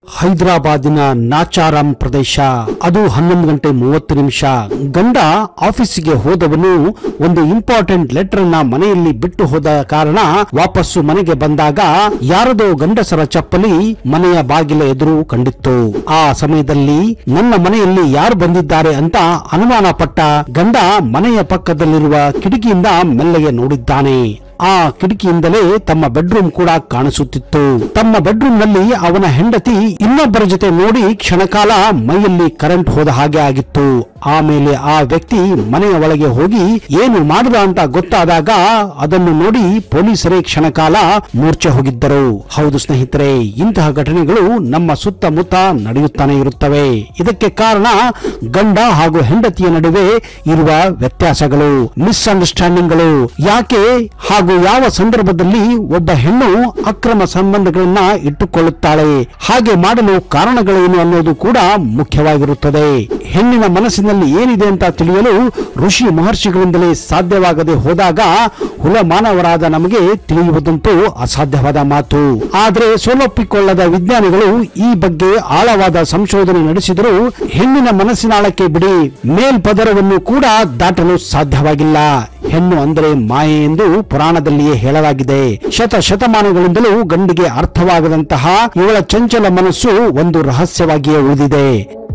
ಹೈದರಾಬಾದಿನ ನಾಚಾರಾಮ್ ಪ್ರದೇಶ ಅದು ಹನ್ನೊಂದು ಗಂಟೆ ಮೂವತ್ತು ನಿಮಿಷ ಗಂಡ ಆಫೀಸಿಗೆ ಹೋದವನು ಒಂದು ಇಂಪಾರ್ಟೆಂಟ್ ಲೆಟರ್ ಅನ್ನ ಮನೆಯಲ್ಲಿ ಬಿಟ್ಟು ಹೋದ ಕಾರಣ ವಾಪಸ್ಸು ಮನೆಗೆ ಬಂದಾಗ ಯಾರದೋ ಗಂಡಸರ ಚಪ್ಪಲಿ ಮನೆಯ ಬಾಗಿಲ ಎದುರು ಕಂಡಿತ್ತು ಆ ಸಮಯದಲ್ಲಿ ನನ್ನ ಮನೆಯಲ್ಲಿ ಯಾರು ಬಂದಿದ್ದಾರೆ ಅಂತ ಅನುಮಾನ ಪಟ್ಟ ಗಂಡ ಮನೆಯ ಪಕ್ಕದಲ್ಲಿರುವ ಕಿಟಕಿಯಿಂದ ಮೆಲ್ಲಗೆ ನೋಡಿದ್ದಾನೆ ಆ ಕಿಟಕಿಯಿಂದಲೇ ತಮ್ಮ ಬೆಡ್ರೂಮ್ ಕೂಡ ಕಾಣಿಸುತ್ತಿತ್ತು ತಮ್ಮ ಬೆಡ್ರೂಮ್ ನಲ್ಲಿ ಅವನ ಹೆಂಡತಿ ಇನ್ನೊಬ್ಬರ ಜೊತೆ ನೋಡಿ ಕ್ಷಣಕಾಲ ಮೈಯಲ್ಲಿ ಕರೆಂಟ್ ಹೋದ ಹಾಗೆ ಆಗಿತ್ತು ಆಮೇಲೆ ಆ ವ್ಯಕ್ತಿ ಮನೆಯ ಒಳಗೆ ಹೋಗಿ ಏನು ಮಾಡಿದ ಅಂತ ಗೊತ್ತಾದಾಗ ಅದನ್ನು ನೋಡಿ ಪೊಲೀಸರೇ ಕ್ಷಣಕಾಲ ಮೂರ್ಛೆ ಹೋಗಿದ್ದರು ಹೌದು ಸ್ನೇಹಿತರೆ ಇಂತಹ ಘಟನೆಗಳು ನಮ್ಮ ಸುತ್ತಮುತ್ತ ನಡೆಯುತ್ತಾನೆ ಇರುತ್ತವೆ ಇದಕ್ಕೆ ಕಾರಣ ಗಂಡ ಹಾಗೂ ಹೆಂಡತಿಯ ನಡುವೆ ಇರುವ ವ್ಯತ್ಯಾಸಗಳು ಮಿಸ್ಅಂಡರ್ಸ್ಟ್ಯಾಂಡಿಂಗ್ಗಳು ಯಾಕೆ ಹಾಗೂ ಯಾವ ಸಂದರ್ಭದಲ್ಲಿ ಒಬ್ಬ ಹೆಣ್ಣು ಅಕ್ರಮ ಸಂಬಂಧಗಳನ್ನ ಇಟ್ಟುಕೊಳ್ಳುತ್ತಾಳೆ ಹಾಗೆ ಮಾಡಲು ಕಾರಣಗಳೇನು ಅನ್ನೋದು ಕೂಡ ಮುಖ್ಯವಾಗಿರುತ್ತದೆ ಹೆಣ್ಣಿನ ಮನಸ್ಸಿನಲ್ಲಿ ಏನಿದೆ ಅಂತ ತಿಳಿಯಲು ಋಷಿ ಮಹರ್ಷಿಗಳಿಂದಲೇ ಸಾಧ್ಯವಾಗದೆ ಹೋದಾಗ ಹುಲ ಮಾನವರಾದ ನಮಗೆ ತಿಳಿಯುವುದಂತೂ ಅಸಾಧ್ಯವಾದ ಮಾತು ಆದರೆ ಸೋಲೊಪ್ಪಿಕೊಳ್ಳದ ವಿಜ್ಞಾನಿಗಳು ಈ ಬಗ್ಗೆ ಆಳವಾದ ಸಂಶೋಧನೆ ನಡೆಸಿದರೂ ಹೆಣ್ಣಿನ ಮನಸ್ಸಿನಾಳಕ್ಕೆ ಬಿಡಿ ಮೇಲ್ಪದರವನ್ನು ಕೂಡ ದಾಟಲು ಸಾಧ್ಯವಾಗಿಲ್ಲ ಹೆಣ್ಣು ಅಂದರೆ ಮಾಯೆ ಎಂದು ಪುರಾಣದಲ್ಲಿಯೇ ಹೇಳಲಾಗಿದೆ ಶತ ಶತಮಾನಗಳಿಂದಲೂ ಗಂಡಿಗೆ ಅರ್ಥವಾಗದಂತಹ ಇವಳ ಚಂಚಲ ಮನಸ್ಸು ಒಂದು ರಹಸ್ಯವಾಗಿಯೇ ಉಳಿದಿದೆ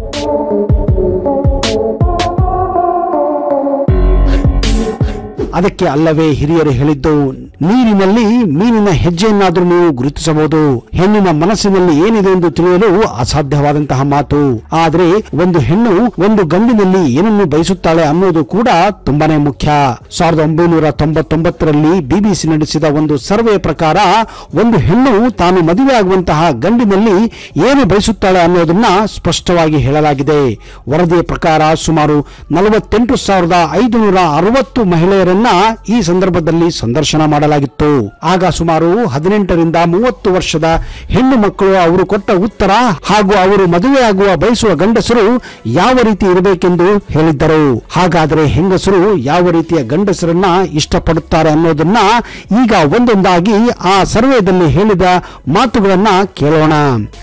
ಅದಕ್ಕೆ ಅಲ್ಲವೇ ಹಿರಿಯರು ಹೇಳಿದ್ದು ನೀರಿನಲ್ಲಿ ಮೀನಿನ ಹೆಜ್ಜೆಯನ್ನಾದರೂ ನೀವು ಗುರುತಿಸಬಹುದು ಹೆಣ್ಣಿನ ಮನಸ್ಸಿನಲ್ಲಿ ಏನಿದೆ ಎಂದು ತಿಳಿಯಲು ಅಸಾಧ್ಯವಾದಂತಹ ಮಾತು ಆದರೆ ಒಂದು ಹೆಣ್ಣು ಒಂದು ಗಂಡಿನಲ್ಲಿ ಏನನ್ನು ಬಯಸುತ್ತಾಳೆ ಅನ್ನೋದು ಕೂಡ ತುಂಬಾನೇ ಮುಖ್ಯ ಸಾವಿರದ ಒಂಬೈನೂರ ತೊಂಬತ್ತೊಂಬತ್ತರಲ್ಲಿ ಬಿಬಿಸಿ ನಡೆಸಿದ ಒಂದು ಸರ್ವೆ ಪ್ರಕಾರ ಒಂದು ಹೆಣ್ಣು ತಾನು ಮದುವೆಯಾಗುವಂತಹ ಗಂಡಿನಲ್ಲಿ ಏನು ಬಯಸುತ್ತಾಳೆ ಅನ್ನೋದನ್ನ ಸ್ಪಷ್ಟವಾಗಿ ಹೇಳಲಾಗಿದೆ ವರದಿಯ ಪ್ರಕಾರ ಸುಮಾರು ನಲವತ್ತೆಂಟು ಸಾವಿರದ ಐದುನೂರ ಅರವತ್ತು ಮಹಿಳೆಯರನ್ನ ಈ ಸಂದರ್ಭದಲ್ಲಿ ಸಂದರ್ಶನ ಮಾಡಲಾಗಿತ್ತು ಆಗ ಸುಮಾರು ಹದಿನೆಂಟರಿಂದ ಮೂವತ್ತು ವರ್ಷದ ಹೆಣ್ಣು ಮಕ್ಕಳು ಅವರು ಕೊಟ್ಟ ಉತ್ತರ ಹಾಗೂ ಅವರು ಮದುವೆಯಾಗುವ ಬಯಸುವ ಗಂಡಸರು ಯಾವ ರೀತಿ ಇರಬೇಕೆಂದು ಹೇಳಿದ್ದರು ಹಾಗಾದರೆ ಹೆಂಗಸರು ಯಾವ ರೀತಿಯ ಗಂಡಸರನ್ನ ಇಷ್ಟಪಡುತ್ತಾರೆ ಅನ್ನೋದನ್ನ ಈಗ ಒಂದೊಂದಾಗಿ ಆ ಸರ್ವೆದಲ್ಲಿ ಹೇಳಿದ ಮಾತುಗಳನ್ನ ಕೇಳೋಣ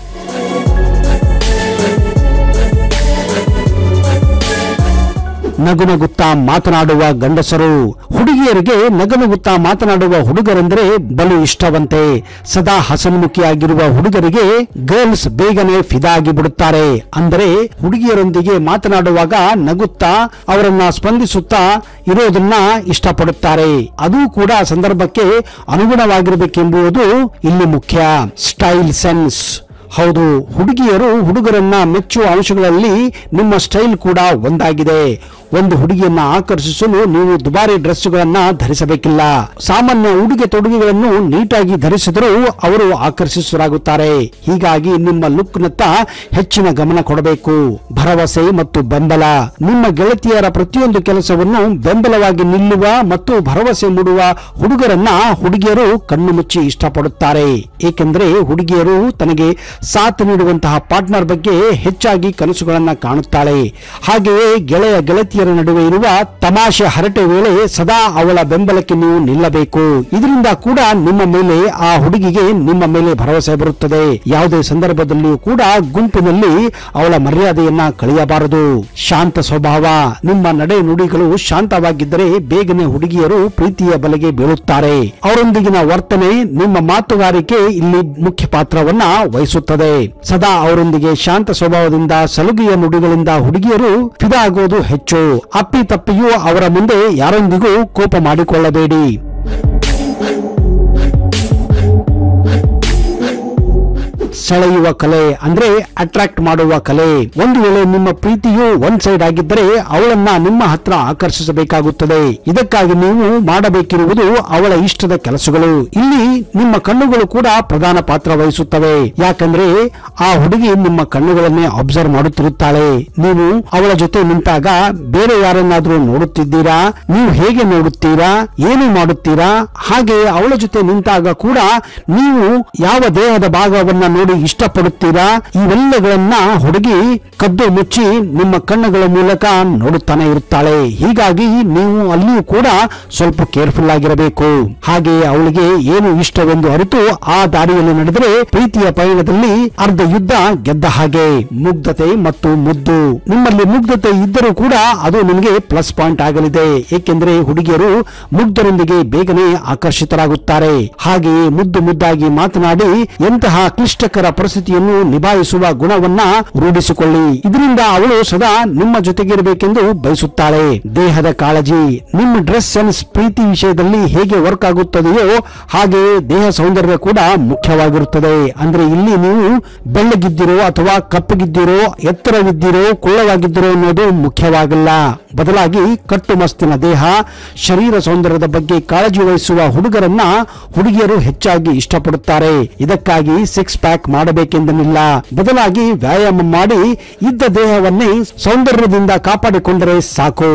ನಗುನಗುತ್ತಾ ಮಾತನಾಡುವ ಗಂಡಸರು ಹುಡುಗಿಯರಿಗೆ ನಗುನಗುತ್ತಾ ಮಾತನಾಡುವ ಹುಡುಗರೆಂದರೆ ಬಲು ಇಷ್ಟವಂತೆ ಸದಾ ಹಸನ್ಮುಖಿಯಾಗಿರುವ ಹುಡುಗರಿಗೆ ಗರ್ಲ್ಸ್ ಬೇಗನೆ ಫಿದಾ ಆಗಿ ಬಿಡುತ್ತಾರೆ ಅಂದರೆ ಹುಡುಗಿಯರೊಂದಿಗೆ ಮಾತನಾಡುವಾಗ ನಗುತ್ತಾ ಅವರನ್ನ ಸ್ಪಂದಿಸುತ್ತಾ ಇರೋದನ್ನ ಇಷ್ಟಪಡುತ್ತಾರೆ ಅದು ಕೂಡ ಸಂದರ್ಭಕ್ಕೆ ಅನುಗುಣವಾಗಿರಬೇಕೆಂಬುದು ಇಲ್ಲಿ ಮುಖ್ಯ ಸ್ಟೈಲ್ ಸೆನ್ಸ್ ಹೌದು ಹುಡುಗಿಯರು ಹುಡುಗರನ್ನ ಮೆಚ್ಚುವ ಅಂಶಗಳಲ್ಲಿ ನಿಮ್ಮ ಸ್ಟೈಲ್ ಕೂಡ ಒಂದಾಗಿದೆ ಒಂದು ಹುಡುಗಿಯನ್ನ ಆಕರ್ಷಿಸಲು ನೀವು ದುಬಾರಿ ಡ್ರೆಸ್ಗಳನ್ನ ಧರಿಸಬೇಕಿಲ್ಲ ಸಾಮಾನ್ಯ ಉಡುಗೆ ತೊಡುಗೆಗಳನ್ನು ನೀಟಾಗಿ ಧರಿಸಿದರೂ ಅವರು ಆಕರ್ಷಿಸರಾಗುತ್ತಾರೆ ಹೀಗಾಗಿ ನಿಮ್ಮ ಲುಕ್ನತ್ತ ಹೆಚ್ಚಿನ ಗಮನ ಕೊಡಬೇಕು ಭರವಸೆ ಮತ್ತು ಬೆಂಬಲ ನಿಮ್ಮ ಗೆಳತಿಯರ ಪ್ರತಿಯೊಂದು ಕೆಲಸವನ್ನು ಬೆಂಬಲವಾಗಿ ನಿಲ್ಲುವ ಮತ್ತು ಭರವಸೆ ಮೂಡುವ ಹುಡುಗರನ್ನ ಹುಡುಗಿಯರು ಕಣ್ಣು ಮುಚ್ಚಿ ಇಷ್ಟಪಡುತ್ತಾರೆ ಏಕೆಂದರೆ ಹುಡುಗಿಯರು ತನಗೆ ಸಾಥ್ ನೀಡುವಂತಹ ಪಾರ್ಟ್ನರ್ ಬಗ್ಗೆ ಹೆಚ್ಚಾಗಿ ಕನಸುಗಳನ್ನ ಕಾಣುತ್ತಾಳೆ ಹಾಗೆಯೇ ಗೆಳೆಯ ಗೆಳತಿಯರ ನಡುವೆ ಇರುವ ತಮಾಷೆ ಹರಟೆ ವೇಳೆ ಸದಾ ಅವಳ ಬೆಂಬಲಕ್ಕೆ ನೀವು ನಿಲ್ಲಬೇಕು ಇದರಿಂದ ಕೂಡ ನಿಮ್ಮ ಮೇಲೆ ಆ ಹುಡುಗಿಗೆ ನಿಮ್ಮ ಮೇಲೆ ಭರವಸೆ ಬರುತ್ತದೆ ಯಾವುದೇ ಸಂದರ್ಭದಲ್ಲಿಯೂ ಕೂಡ ಗುಂಪಿನಲ್ಲಿ ಅವಳ ಮರ್ಯಾದೆಯನ್ನ ಕಳೆಯಬಾರದು ಶಾಂತ ಸ್ವಭಾವ ನಿಮ್ಮ ನಡೆ ನುಡಿಗಳು ಶಾಂತವಾಗಿದ್ದರೆ ಬೇಗನೆ ಹುಡುಗಿಯರು ಪ್ರೀತಿಯ ಬಲೆಗೆ ಬೀಳುತ್ತಾರೆ ಅವರೊಂದಿಗಿನ ವರ್ತನೆ ನಿಮ್ಮ ಮಾತುಗಾರಿಕೆ ಇಲ್ಲಿ ಮುಖ್ಯ ಪಾತ್ರವನ್ನ ವಹಿಸುತ್ತದೆ ಸದಾ ಅವರೊಂದಿಗೆ ಶಾಂತ ಸ್ವಭಾವದಿಂದ ಸಲುಗೆಯ ನುಡಿಗಳಿಂದ ಹುಡುಗಿಯರು ಫಿದಾ ಆಗೋದು ಹೆಚ್ಚು ಅಪ್ಪಿ ತಪ್ಪಿಯೂ ಅವರ ಮುಂದೆ ಯಾರೊಂದಿಗೂ ಕೋಪ ಮಾಡಿಕೊಳ್ಳಬೇಡಿ ಸೆಳೆಯುವ ಕಲೆ ಅಂದ್ರೆ ಅಟ್ರಾಕ್ಟ್ ಮಾಡುವ ಕಲೆ ಒಂದು ವೇಳೆ ನಿಮ್ಮ ಪ್ರೀತಿಯು ಒಂದ್ ಸೈಡ್ ಆಗಿದ್ದರೆ ಅವಳನ್ನ ನಿಮ್ಮ ಹತ್ರ ಆಕರ್ಷಿಸಬೇಕಾಗುತ್ತದೆ ಇದಕ್ಕಾಗಿ ನೀವು ಮಾಡಬೇಕಿರುವುದು ಅವಳ ಇಷ್ಟದ ಕೆಲಸಗಳು ಇಲ್ಲಿ ನಿಮ್ಮ ಕಣ್ಣುಗಳು ಕೂಡ ಪ್ರಧಾನ ಪಾತ್ರ ವಹಿಸುತ್ತವೆ ಯಾಕಂದ್ರೆ ಆ ಹುಡುಗಿ ನಿಮ್ಮ ಕಣ್ಣುಗಳನ್ನೇ ಅಬ್ಸರ್ವ್ ಮಾಡುತ್ತಿರುತ್ತಾಳೆ ನೀವು ಅವಳ ಜೊತೆ ನಿಂತಾಗ ಬೇರೆ ಯಾರನ್ನಾದ್ರೂ ನೋಡುತ್ತಿದ್ದೀರಾ ನೀವು ಹೇಗೆ ನೋಡುತ್ತೀರಾ ಏನು ಮಾಡುತ್ತೀರಾ ಹಾಗೆ ಅವಳ ಜೊತೆ ನಿಂತಾಗ ಕೂಡ ನೀವು ಯಾವ ದೇಹದ ಭಾಗವನ್ನ ನೋಡಿ ಇಷ್ಟಪಡುತ್ತೀರಾ ಇವೆಲ್ಲಗಳನ್ನ ಹುಡುಗಿ ಕದ್ದು ಮುಚ್ಚಿ ನಿಮ್ಮ ಕಣ್ಣುಗಳ ಮೂಲಕ ನೋಡುತ್ತಾನೆ ಇರುತ್ತಾಳೆ ಹೀಗಾಗಿ ನೀವು ಅಲ್ಲಿಯೂ ಕೂಡ ಸ್ವಲ್ಪ ಕೇರ್ಫುಲ್ ಆಗಿರಬೇಕು ಹಾಗೆಯೇ ಅವಳಿಗೆ ಏನು ಇಷ್ಟವೆಂದು ಅರಿತು ಆ ದಾರಿಯಲ್ಲಿ ನಡೆದರೆ ಪ್ರೀತಿಯ ಪಯಣದಲ್ಲಿ ಅರ್ಧ ಯುದ್ಧ ಗೆದ್ದ ಹಾಗೆ ಮುಗ್ಧತೆ ಮತ್ತು ಮುದ್ದು ನಿಮ್ಮಲ್ಲಿ ಮುಗ್ಧತೆ ಇದ್ದರೂ ಕೂಡ ಅದು ನಿಮಗೆ ಪ್ಲಸ್ ಪಾಯಿಂಟ್ ಆಗಲಿದೆ ಏಕೆಂದರೆ ಹುಡುಗಿಯರು ಮುಗ್ಧರೊಂದಿಗೆ ಬೇಗನೆ ಆಕರ್ಷಿತರಾಗುತ್ತಾರೆ ಹಾಗೆಯೇ ಮುದ್ದು ಮುದ್ದಾಗಿ ಮಾತನಾಡಿ ಎಂತಹ ಕ್ಲಿಷ್ಟಕರ ಪರಿಸ್ಥಿತಿಯನ್ನು ನಿಭಾಯಿಸುವ ಗುಣವನ್ನ ರೂಢಿಸಿಕೊಳ್ಳಿ ಇದರಿಂದ ಅವಳು ಸದಾ ನಿಮ್ಮ ಜೊತೆಗಿರಬೇಕೆಂದು ಬಯಸುತ್ತಾಳೆ ದೇಹದ ಕಾಳಜಿ ನಿಮ್ಮ ಡ್ರೆಸ್ ಸೆನ್ಸ್ ಪ್ರೀತಿ ವಿಷಯದಲ್ಲಿ ಹೇಗೆ ವರ್ಕ್ ಆಗುತ್ತದೆಯೋ ಹಾಗೆಯೇ ದೇಹ ಸೌಂದರ್ಯ ಕೂಡ ಮುಖ್ಯವಾಗಿರುತ್ತದೆ ಅಂದ್ರೆ ಇಲ್ಲಿ ನೀವು ಬೆಳ್ಳಗಿದ್ದೀರೋ ಅಥವಾ ಕಪ್ಪಗಿದ್ದೀರೋ ಎತ್ತರವಿದ್ದೀರೋ ಕುಳ್ಳವಾಗಿದ್ದೀರೋ ಅನ್ನೋದು ಮುಖ್ಯವಾಗಿಲ್ಲ ಬದಲಾಗಿ ಕಟ್ಟುಮಸ್ತಿನ ದೇಹ ಶರೀರ ಸೌಂದರ್ಯದ ಬಗ್ಗೆ ಕಾಳಜಿ ವಹಿಸುವ ಹುಡುಗರನ್ನ ಹುಡುಗಿಯರು ಹೆಚ್ಚಾಗಿ ಇಷ್ಟಪಡುತ್ತಾರೆ ಇದಕ್ಕಾಗಿ ಸಿಕ್ಸ್ ಪ್ಯಾಕ್ ಮಾಡಬೇಕೆಂದನಿಲ್ಲ ಬದಲಾಗಿ ವ್ಯಾಯಾಮ ಮಾಡಿ ಇದ್ದ ದೇಹವನ್ನೇ ಸೌಂದರ್ಯದಿಂದ ಕಾಪಾಡಿಕೊಂಡರೆ ಸಾಕು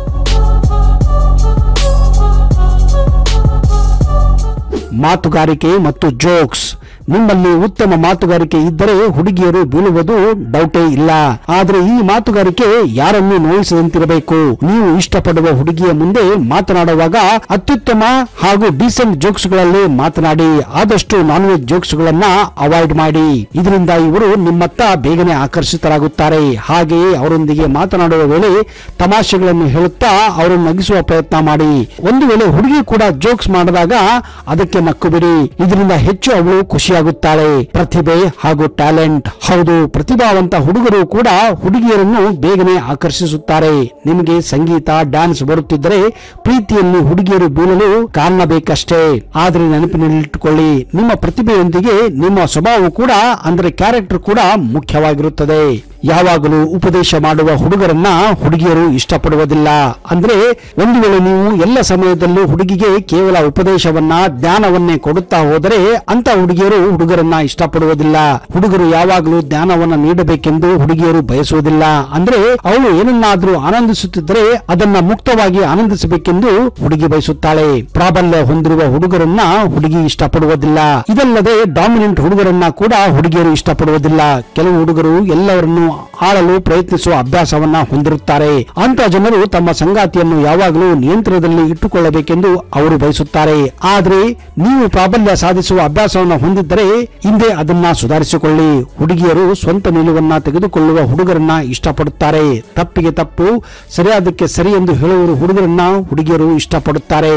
ಮಾತುಗಾರಿಕೆ ಮತ್ತು ಜೋಕ್ಸ್ ನಿಮ್ಮಲ್ಲಿ ಉತ್ತಮ ಮಾತುಗಾರಿಕೆ ಇದ್ದರೆ ಹುಡುಗಿಯರು ಬೀಳುವುದು ಡೌಟೇ ಇಲ್ಲ ಆದರೆ ಈ ಮಾತುಗಾರಿಕೆ ಯಾರನ್ನು ನೋಯಿಸದಂತಿರಬೇಕು ನೀವು ಇಷ್ಟಪಡುವ ಹುಡುಗಿಯ ಮುಂದೆ ಮಾತನಾಡುವಾಗ ಅತ್ಯುತ್ತಮ ಹಾಗೂ ಡೀಸೆಂಟ್ ಜೋಕ್ಸ್ ಗಳಲ್ಲಿ ಮಾತನಾಡಿ ಆದಷ್ಟು ನಾನ್ ವೆಜ್ ಜೋಕ್ಸ್ ಗಳನ್ನ ಅವಾಯ್ಡ್ ಮಾಡಿ ಇದರಿಂದ ಇವರು ನಿಮ್ಮತ್ತ ಬೇಗನೆ ಆಕರ್ಷಿತರಾಗುತ್ತಾರೆ ಹಾಗೆಯೇ ಅವರೊಂದಿಗೆ ಮಾತನಾಡುವ ವೇಳೆ ತಮಾಷೆಗಳನ್ನು ಹೇಳುತ್ತಾ ಅವರನ್ನು ನಗಿಸುವ ಪ್ರಯತ್ನ ಮಾಡಿ ಒಂದು ವೇಳೆ ಹುಡುಗಿ ಕೂಡ ಜೋಕ್ಸ್ ಮಾಡಿದಾಗ ಅದಕ್ಕೆ ನಕ್ಕು ಬಿಡಿ ಇದರಿಂದ ಹೆಚ್ಚು ಅವಳು ಖುಷಿಯಾಗುತ್ತಾಳೆ ಪ್ರತಿಭೆ ಹಾಗೂ ಟ್ಯಾಲೆಂಟ್ ಹೌದು ಪ್ರತಿಭಾವಂತ ಹುಡುಗರು ಕೂಡ ಹುಡುಗಿಯರನ್ನು ಬೇಗನೆ ಆಕರ್ಷಿಸುತ್ತಾರೆ ನಿಮಗೆ ಸಂಗೀತ ಡ್ಯಾನ್ಸ್ ಬರುತ್ತಿದ್ದರೆ ಪ್ರೀತಿಯಲ್ಲಿ ಹುಡುಗಿಯರು ಬೀಳಲು ಕಾರಣ ಬೇಕಷ್ಟೇ ಆದ್ರೆ ನೆನಪಿನಲ್ಲಿಟ್ಟುಕೊಳ್ಳಿ ನಿಮ್ಮ ಪ್ರತಿಭೆಯೊಂದಿಗೆ ನಿಮ್ಮ ಸ್ವಭಾವ ಕೂಡ ಅಂದ್ರೆ ಕ್ಯಾರೆಕ್ಟರ್ ಕೂಡ ಮುಖ್ಯವಾಗಿರುತ್ತದೆ ಯಾವಾಗಲೂ ಉಪದೇಶ ಮಾಡುವ ಹುಡುಗರನ್ನ ಹುಡುಗಿಯರು ಇಷ್ಟಪಡುವುದಿಲ್ಲ ಅಂದ್ರೆ ಒಂದು ವೇಳೆ ನೀವು ಎಲ್ಲ ಸಮಯದಲ್ಲೂ ಹುಡುಗಿಗೆ ಕೇವಲ ಉಪದೇಶವನ್ನ ಜ್ಞಾನವನ್ನೇ ಕೊಡುತ್ತಾ ಹೋದರೆ ಅಂತ ಹುಡುಗಿಯರು ಹುಡುಗರನ್ನ ಇಷ್ಟಪಡುವುದಿಲ್ಲ ಹುಡುಗರು ಯಾವಾಗಲೂ ಜ್ಞಾನವನ್ನ ನೀಡಬೇಕೆಂದು ಹುಡುಗಿಯರು ಬಯಸುವುದಿಲ್ಲ ಅಂದ್ರೆ ಅವಳು ಏನನ್ನಾದ್ರೂ ಆನಂದಿಸುತ್ತಿದ್ದರೆ ಅದನ್ನ ಮುಕ್ತವಾಗಿ ಆನಂದಿಸಬೇಕೆಂದು ಹುಡುಗಿ ಬಯಸುತ್ತಾಳೆ ಪ್ರಾಬಲ್ಯ ಹೊಂದಿರುವ ಹುಡುಗರನ್ನ ಹುಡುಗಿ ಇಷ್ಟಪಡುವುದಿಲ್ಲ ಇದಲ್ಲದೆ ಡಾಮಿನೆಂಟ್ ಹುಡುಗರನ್ನ ಕೂಡ ಹುಡುಗಿಯರು ಇಷ್ಟಪಡುವುದಿಲ್ಲ ಕೆಲವು ಹುಡುಗರು ಎಲ್ಲವರನ್ನು ಆಳಲು ಪ್ರಯತ್ನಿಸುವ ಅಭ್ಯಾಸವನ್ನ ಹೊಂದಿರುತ್ತಾರೆ ಅಂತ ಜನರು ತಮ್ಮ ಸಂಗಾತಿಯನ್ನು ಯಾವಾಗಲೂ ನಿಯಂತ್ರಣದಲ್ಲಿ ಇಟ್ಟುಕೊಳ್ಳಬೇಕೆಂದು ಅವರು ಬಯಸುತ್ತಾರೆ ಆದ್ರೆ ನೀವು ಪ್ರಾಬಲ್ಯ ಸಾಧಿಸುವ ಅಭ್ಯಾಸವನ್ನು ಹೊಂದಿದ್ದರೆ ಹಿಂದೆ ಅದನ್ನ ಸುಧಾರಿಸಿಕೊಳ್ಳಿ ಹುಡುಗಿಯರು ಸ್ವಂತ ನಿಲುವನ್ನ ತೆಗೆದುಕೊಳ್ಳುವ ಹುಡುಗರನ್ನ ಇಷ್ಟಪಡುತ್ತಾರೆ ತಪ್ಪಿಗೆ ತಪ್ಪು ಸರಿಯಾದಕ್ಕೆ ಸರಿ ಎಂದು ಹೇಳುವ ಹುಡುಗರನ್ನ ಹುಡುಗಿಯರು ಇಷ್ಟಪಡುತ್ತಾರೆ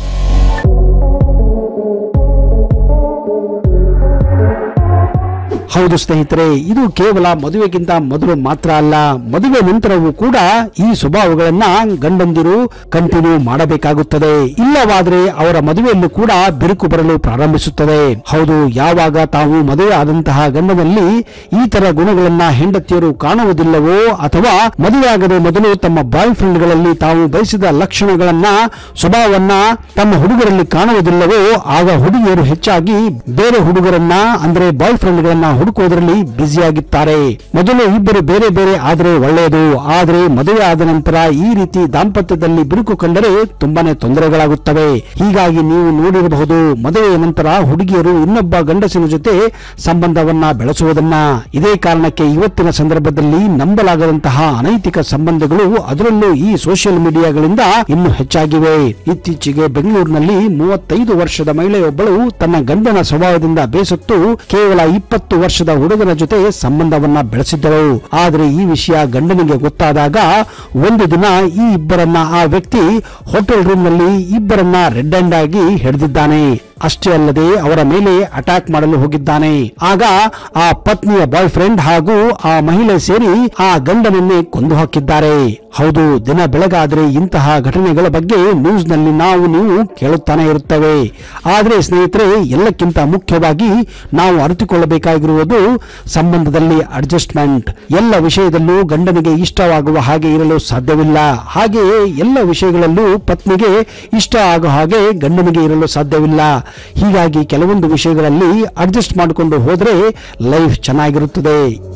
ಹೌದು ಸ್ನೇಹಿತರೆ ಇದು ಕೇವಲ ಮದುವೆಗಿಂತ ಮೊದಲು ಮಾತ್ರ ಅಲ್ಲ ಮದುವೆ ನಂತರವೂ ಕೂಡ ಈ ಸ್ವಭಾವಗಳನ್ನ ಗಂಡಂದಿರು ಕಂಟಿನ್ಯೂ ಮಾಡಬೇಕಾಗುತ್ತದೆ ಇಲ್ಲವಾದ್ರೆ ಅವರ ಮದುವೆಯಲ್ಲೂ ಕೂಡ ಬಿರುಕು ಬರಲು ಪ್ರಾರಂಭಿಸುತ್ತದೆ ಹೌದು ಯಾವಾಗ ತಾವು ಮದುವೆ ಆದಂತಹ ಗಂಡನಲ್ಲಿ ಈ ತರ ಗುಣಗಳನ್ನ ಹೆಂಡತಿಯರು ಕಾಣುವುದಿಲ್ಲವೋ ಅಥವಾ ಮದುವೆಯಾಗದೆ ಮೊದಲು ತಮ್ಮ ಬಾಯ್ ಫ್ರೆಂಡ್ಗಳಲ್ಲಿ ತಾವು ಬಯಸಿದ ಲಕ್ಷಣಗಳನ್ನ ಸ್ವಭಾವವನ್ನ ತಮ್ಮ ಹುಡುಗರಲ್ಲಿ ಕಾಣುವುದಿಲ್ಲವೋ ಆಗ ಹುಡುಗಿಯರು ಹೆಚ್ಚಾಗಿ ಬೇರೆ ಹುಡುಗರನ್ನ ಅಂದ್ರೆ ಬಾಯ್ ಫ್ರೆಂಡ್ಗಳನ್ನ ಹುಡುಕುವುದರಲ್ಲಿ ಬ್ಯುಸಿಯಾಗಿದ್ದಾರೆ ಮೊದಲು ಇಬ್ಬರು ಬೇರೆ ಬೇರೆ ಆದರೆ ಒಳ್ಳೆಯದು ಆದರೆ ಮದುವೆ ಆದ ನಂತರ ಈ ರೀತಿ ದಾಂಪತ್ಯದಲ್ಲಿ ಬಿರುಕು ಕಂಡರೆ ತುಂಬಾನೇ ತೊಂದರೆಗಳಾಗುತ್ತವೆ ಹೀಗಾಗಿ ನೀವು ನೋಡಿರಬಹುದು ಮದುವೆಯ ನಂತರ ಹುಡುಗಿಯರು ಇನ್ನೊಬ್ಬ ಗಂಡಸಿನ ಜೊತೆ ಸಂಬಂಧವನ್ನ ಬೆಳೆಸುವುದನ್ನ ಇದೇ ಕಾರಣಕ್ಕೆ ಇವತ್ತಿನ ಸಂದರ್ಭದಲ್ಲಿ ನಂಬಲಾಗದಂತಹ ಅನೈತಿಕ ಸಂಬಂಧಗಳು ಅದರಲ್ಲೂ ಈ ಸೋಷಿಯಲ್ ಮೀಡಿಯಾಗಳಿಂದ ಇನ್ನು ಹೆಚ್ಚಾಗಿವೆ ಇತ್ತೀಚೆಗೆ ಬೆಂಗಳೂರಿನಲ್ಲಿ ಮೂವತ್ತೈದು ವರ್ಷದ ಮಹಿಳೆಯೊಬ್ಬಳು ತನ್ನ ಗಂಡನ ಸ್ವಭಾವದಿಂದ ಬೇಸತ್ತು ಕೇವಲ ಇಪ್ಪತ್ತು ವರ್ಷದ ಹುಡುಗನ ಜೊತೆ ಸಂಬಂಧವನ್ನ ಬೆಳೆಸಿದ್ದಳು ಆದರೆ ಈ ವಿಷಯ ಗಂಡನಿಗೆ ಗೊತ್ತಾದಾಗ ಒಂದು ದಿನ ಈ ಇಬ್ಬರನ್ನ ಆ ವ್ಯಕ್ತಿ ಹೋಟೆಲ್ ರೂಮ್ ನಲ್ಲಿ ಇಬ್ಬರನ್ನ ರೆಡ್ ಹ್ಯಾಂಡ್ ಆಗಿ ಹಿಡಿದಿದ್ದಾನೆ ಅಷ್ಟೇ ಅಲ್ಲದೆ ಅವರ ಮೇಲೆ ಅಟ್ಯಾಕ್ ಮಾಡಲು ಹೋಗಿದ್ದಾನೆ ಆಗ ಆ ಪತ್ನಿಯ ಬಾಯ್ ಫ್ರೆಂಡ್ ಹಾಗೂ ಆ ಮಹಿಳೆ ಸೇರಿ ಆ ಗಂಡನನ್ನೇ ಕೊಂದು ಹಾಕಿದ್ದಾರೆ ಹೌದು ದಿನ ಬೆಳಗಾದ್ರೆ ಇಂತಹ ಘಟನೆಗಳ ಬಗ್ಗೆ ನ್ಯೂಸ್ ನಲ್ಲಿ ನಾವು ನೀವು ಕೇಳುತ್ತಾನೆ ಇರುತ್ತೇವೆ ಆದ್ರೆ ಸ್ನೇಹಿತರೆ ಎಲ್ಲಕ್ಕಿಂತ ಮುಖ್ಯವಾಗಿ ನಾವು ಅರಿತುಕೊಳ್ಳಬೇಕಾಗಿರುವುದು ಸಂಬಂಧದಲ್ಲಿ ಅಡ್ಜಸ್ಟ್ಮೆಂಟ್ ಎಲ್ಲ ವಿಷಯದಲ್ಲೂ ಗಂಡನಿಗೆ ಇಷ್ಟವಾಗುವ ಹಾಗೆ ಇರಲು ಸಾಧ್ಯವಿಲ್ಲ ಹಾಗೆಯೇ ಎಲ್ಲ ವಿಷಯಗಳಲ್ಲೂ ಪತ್ನಿಗೆ ಇಷ್ಟ ಆಗೋ ಹಾಗೆ ಗಂಡನಿಗೆ ಇರಲು ಸಾಧ್ಯವಿಲ್ಲ ಹೀಗಾಗಿ ಕೆಲವೊಂದು ವಿಷಯಗಳಲ್ಲಿ ಅಡ್ಜಸ್ಟ್ ಮಾಡಿಕೊಂಡು ಹೋದರೆ ಲೈಫ್ ಚೆನ್ನಾಗಿರುತ್ತದೆ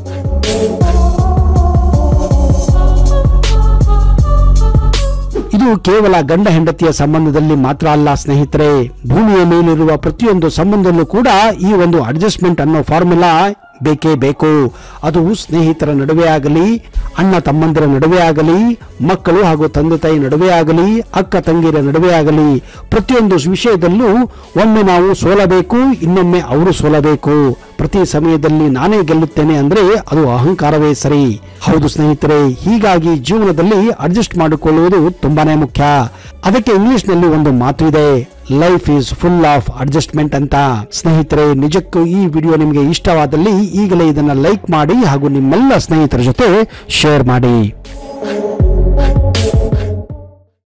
ಇದು ಕೇವಲ ಗಂಡ ಹೆಂಡತಿಯ ಸಂಬಂಧದಲ್ಲಿ ಮಾತ್ರ ಅಲ್ಲ ಸ್ನೇಹಿತರೆ ಭೂಮಿಯ ಮೇಲಿರುವ ಪ್ರತಿಯೊಂದು ಸಂಬಂಧದಲ್ಲೂ ಕೂಡ ಈ ಒಂದು ಅಡ್ಜಸ್ಟ್ಮೆಂಟ್ ಅನ್ನೋ ಫಾರ್ಮುಲಾ ಬೇಕೇ ಬೇಕು ಅದು ಸ್ನೇಹಿತರ ನಡುವೆ ಆಗಲಿ ಅಣ್ಣ ತಮ್ಮಂದಿರ ನಡುವೆ ಆಗಲಿ ಮಕ್ಕಳು ಹಾಗೂ ತಂದೆ ತಾಯಿ ನಡುವೆ ಆಗಲಿ ಅಕ್ಕ ತಂಗಿರ ನಡುವೆ ಆಗಲಿ ಪ್ರತಿಯೊಂದು ವಿಷಯದಲ್ಲೂ ಒಮ್ಮೆ ನಾವು ಸೋಲಬೇಕು ಇನ್ನೊಮ್ಮೆ ಅವರು ಸೋಲಬೇಕು ಪ್ರತಿ ಸಮಯದಲ್ಲಿ ನಾನೇ ಗೆಲ್ಲುತ್ತೇನೆ ಅಂದ್ರೆ ಅದು ಅಹಂಕಾರವೇ ಸರಿ ಹೌದು ಸ್ನೇಹಿತರೆ ಹೀಗಾಗಿ ಜೀವನದಲ್ಲಿ ಅಡ್ಜಸ್ಟ್ ಮಾಡಿಕೊಳ್ಳುವುದು ತುಂಬಾನೇ ಮುಖ್ಯ ಅದಕ್ಕೆ ಇಂಗ್ಲಿಷ್ ನಲ್ಲಿ ಒಂದು ಮಾತು ಇದೆ life is full of adjustment ಅಂತ ಸ್ನೇಹಿತರೆ ನಿಜಕ್ಕೂ ಈ ವಿಡಿಯೋ ನಿಮಗೆ ಇಷ್ಟವಾದಲ್ಲಿ ಈಗಲೇ ಇದನ್ನ ಲೈಕ್ ಮಾಡಿ ಹಾಗೂ ನಿಮ್ಮೆಲ್ಲ ಸ್ನೇಹಿತರ ಜೊತೆ ಶೇರ್ ಮಾಡಿ